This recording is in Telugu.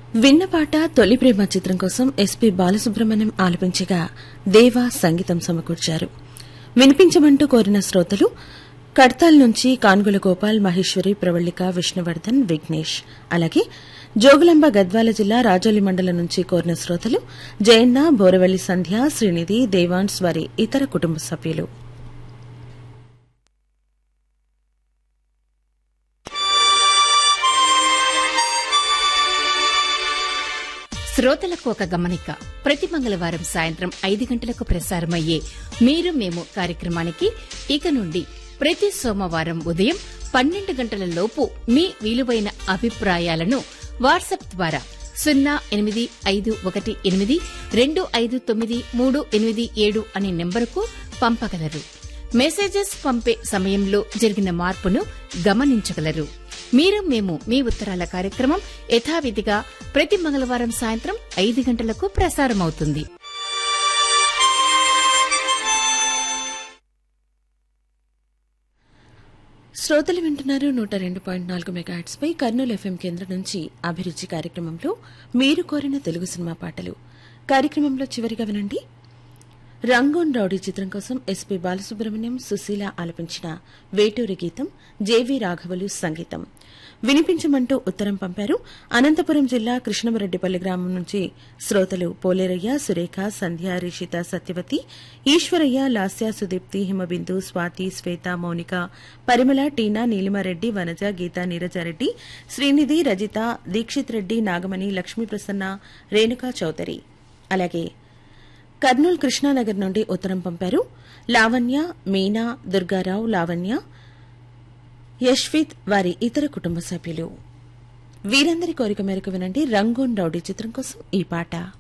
విన్నపాట తొలి ప్రేమ చిత్రం కోసం ఎస్పీ బాలసుబ్రహ్మణ్యం ఆలపించగా దేవా సంగీతం సమకూర్చారు వినిపించమంటూ కోరిన శ్రోతలు కడ్తాల్ నుంచి కాన్గుల గోపాల్ మహేశ్వరి ప్రవళిక విష్ణువర్ధన్ విఘ్నేష్ అలాగే జోగులాంబ గద్వాల జిల్లా రాజోలి మండలం నుంచి కోరిన శ్రోతలు జయన్న బోరవెల్లి సంధ్య శ్రీనిధి దేవాన్స్ వారి ఇతర కుటుంబ సభ్యులు శ్రోతలకు ఒక గమనిక ప్రతి మంగళవారం సాయంత్రం ఐదు గంటలకు ప్రసారమయ్యే మీరు మేము కార్యక్రమానికి ఇక నుండి ప్రతి సోమవారం ఉదయం పన్నెండు గంటల లోపు మీ విలువైన అభిప్రాయాలను వాట్సాప్ ద్వారా సున్నా ఎనిమిది ఐదు ఒకటి ఎనిమిది రెండు ఐదు తొమ్మిది మూడు ఎనిమిది ఏడు అనే నెంబరుకు పంపగలరు మెసేజెస్ పంపే సమయంలో జరిగిన మార్పును గమనించగలరు మీరు మేము మీ ఉత్తరాల కార్యక్రమం యథావిధిగా ప్రతి మంగళవారం సాయంత్రం ఐదు గంటలకు ప్రసారమవుతుంది శ్రోతలు వింటున్నారు నూట రెండు పాయింట్ నాలుగు మెగాహెట్స్ పై కర్నూలు ఎఫ్ఎం కేంద్రం నుంచి అభిరుచి కార్యక్రమంలో మీరు కోరిన తెలుగు సినిమా పాటలు కార్యక్రమంలో చివరిగా వినండి రంగోన్ రౌడీ చిత్రం కోసం ఎస్పీ బాలసుబ్రహ్మణ్యం సుశీల ఆలపించిన వేటూరి గీతం జేవి రాఘవలు సంగీతం వినిపించమంటూ ఉత్తరం పంపారు అనంతపురం జిల్లా కృష్ణమరెడ్డిపల్లి గ్రామం నుంచి శ్రోతలు పోలేరయ్య సురేఖ సంధ్య రిషిత సత్యవతి ఈశ్వరయ్య లాస్య సుదీప్తి హిమబిందు స్వాతి శ్వేత మౌనిక పరిమళ టీనా నీలిమారెడ్డి వనజ గీత నీరజారెడ్డి శ్రీనిధి రజిత దీక్షిత్ రెడ్డి నాగమణి లక్ష్మీ ప్రసన్న రేణుకా చౌదరి అలాగే కర్నూలు కృష్ణానగర్ నుండి ఉత్తరం పంపారు లావణ్య మీనా దుర్గారావు లావణ్య యశ్విత్ వారి ఇతర కుటుంబ సభ్యులు వీరందరి కోరిక మేరకు వినండి రంగూన్ రౌడీ చిత్రం కోసం ఈ పాట